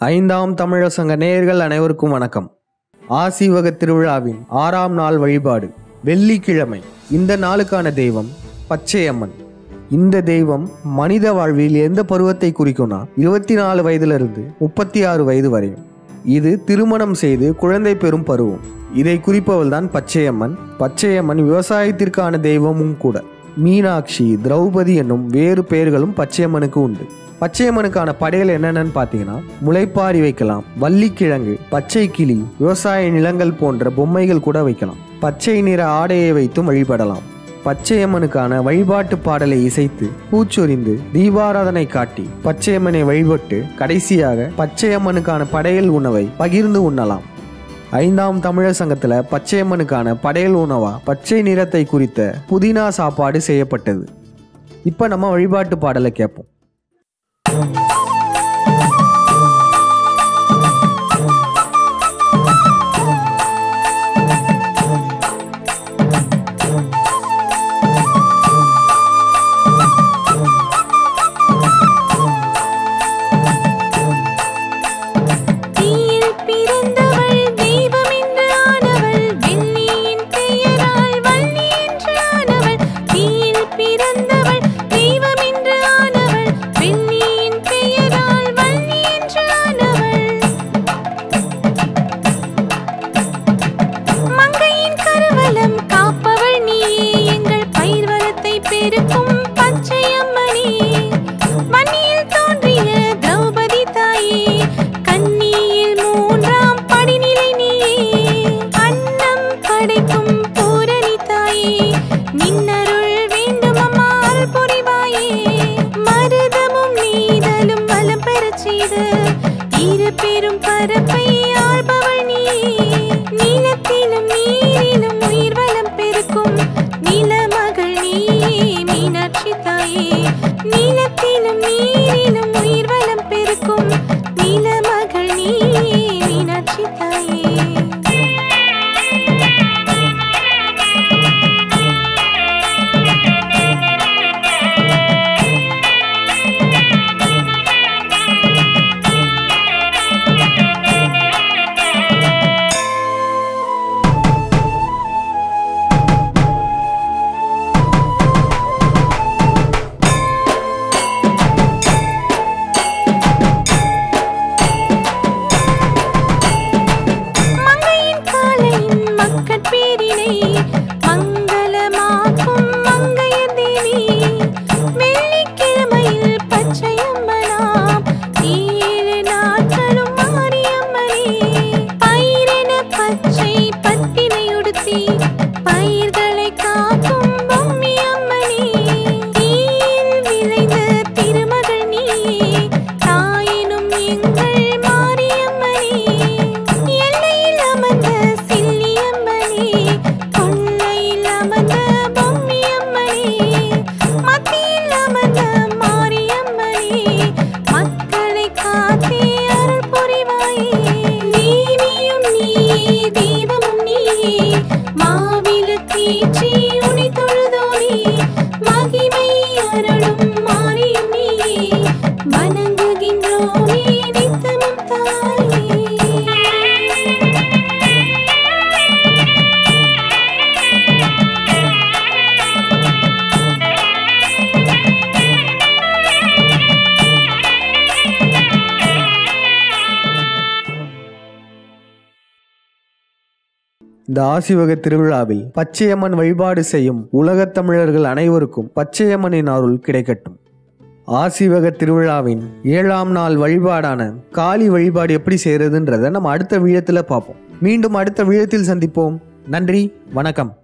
ஐந்தாம் தமிழர் சங்க நேயர்கள் அனைவருக்கும் வணக்கம் ஆசீவக திருவிழாவின் ஆறாம் நாள் வழிபாடு வெள்ளிக்கிழமை இந்த நாளுக்கான தெய்வம் பச்சையம்மன் இந்த தெய்வம் மனித வாழ்வில் எந்த பருவத்தை குறிக்கும்னா இருபத்தி நாலு வயதிலிருந்து முப்பத்தி ஆறு வயது வரையும் இது திருமணம் செய்து குழந்தை பெறும் பருவம் இதை குறிப்பவள் தான் பச்சையம்மன் பச்சையம்மன் விவசாயத்திற்கான தெய்வமும் கூட மீனாட்சி திரௌபதி என்னும் வேறு பெயர்களும் பச்சையம்மனுக்கு உண்டு பச்சையம்மனுக்கான படையல் என்னென்னு பார்த்தீங்கன்னா முளைப்பாரி வைக்கலாம் வள்ளிக்கிழங்கு பச்சை கிளி விவசாய நிலங்கள் போன்ற பொம்மைகள் கூட வைக்கலாம் பச்சை நிற ஆடையை வைத்தும் வழிபடலாம் பச்சையம்மனுக்கான வழிபாட்டு பாடலை இசைத்து பூச்சொரிந்து தீபாராதனை காட்டி பச்சையம்மனை வழிபட்டு கடைசியாக பச்சையம்மனுக்கான படையல் உணவை பகிர்ந்து உண்ணலாம் ஐந்தாம் தமிழர் சங்கத்துல பச்சையம்மனுக்கான படையல் உணவா பச்சை நிறத்தை குறித்த புதினா சாப்பாடு செய்யப்பட்டது இப்போ நம்ம வழிபாட்டு பாடலை கேட்போம் தீயில் பிறந்தவள் தெய்வம் என்று ஆனவள் வெள்ளியின் பெயரால் வள்ளி என்று ஆனவள் தீயில் பிறந்தவள் தெய்வம் என்று ஆனவள் வெள்ளியின் பெயரால் வள்ளி என்று ஆனவள் மங்கையின் கருவலம் காப்பவள் நீயே எங்கள் பயிர் வளத்தை பெருக்கும் பச்சையம்மனே மண்ணில் தோன்றிய திரௌபதி தாயே கண்ணியில் மூன்றாம் படிநிலை நீயே அன்னம் படைக்கும் பூரணி தாயே நின்னருள் வேண்டும் அம்மா அருள் புரிவாயே மருதமும் நீதலும் வலம் பெறச் செய்து இரு பெரும் பரப்பை ஆள்பவள் நீயே நீலத்திலும் நீரிலும் உயிர் வளம் பெருக்கும் நிலமகள் நீயே மீனாட்சி தாயே நீலத்திலும் நீரிலும் உயிர் வளம் பெருக்கும் நிலமகள் நீயே மீனாட்சி தாயே மங்கையின் காலையின் மக்கட் பேரினை மங்களமாக்கும் மங்கையர் தேவி வெள்ளிக்கிழமையில் பச்சையம்மனாம் ஏழு நாட்களும் மாரியம்மனே பயிரென பச்சை பட்டினை உடுத்தி பயிர்களை காக்கும் பொம்மி அம்மனே தீயில் விளைந்த திருமகள் நீயே தாயினும் எங்கள் மாரியம்மனே எல்லையில் அமர்ந்த சில்லியம்மனே கொள்ளையில் அமர்ந்த பொம்மியம்மனே மத்தியில் அமர்ந்த மாரியம்மனே மக்களை காத்தே அருள் புரிவாயே தேவியும் நீயே தெய்வமும் நீயே மாவிலு தீற்றி உனை தொழுதோனே மகிமை அருளும் மாறியும் நீயே வணங்குகின்றோமே நித்தமும் தாயே இந்த ஆசிவக திருவிழாவில் பச்சையம்மன் வழிபாடு செய்யும் உலகத் தமிழர்கள் அனைவருக்கும் பச்சையம்மனின் அருள் கிடைக்கட்டும் ஆசிவக திருவிழாவின் ஏழாம் நாள் வழிபாடான காளி வழிபாடு எப்படி செய்யறதுன்றதை நம்ம அடுத்த விழத்தில் பார்ப்போம் மீண்டும் அடுத்த விழத்தில் சந்திப்போம் நன்றி வணக்கம்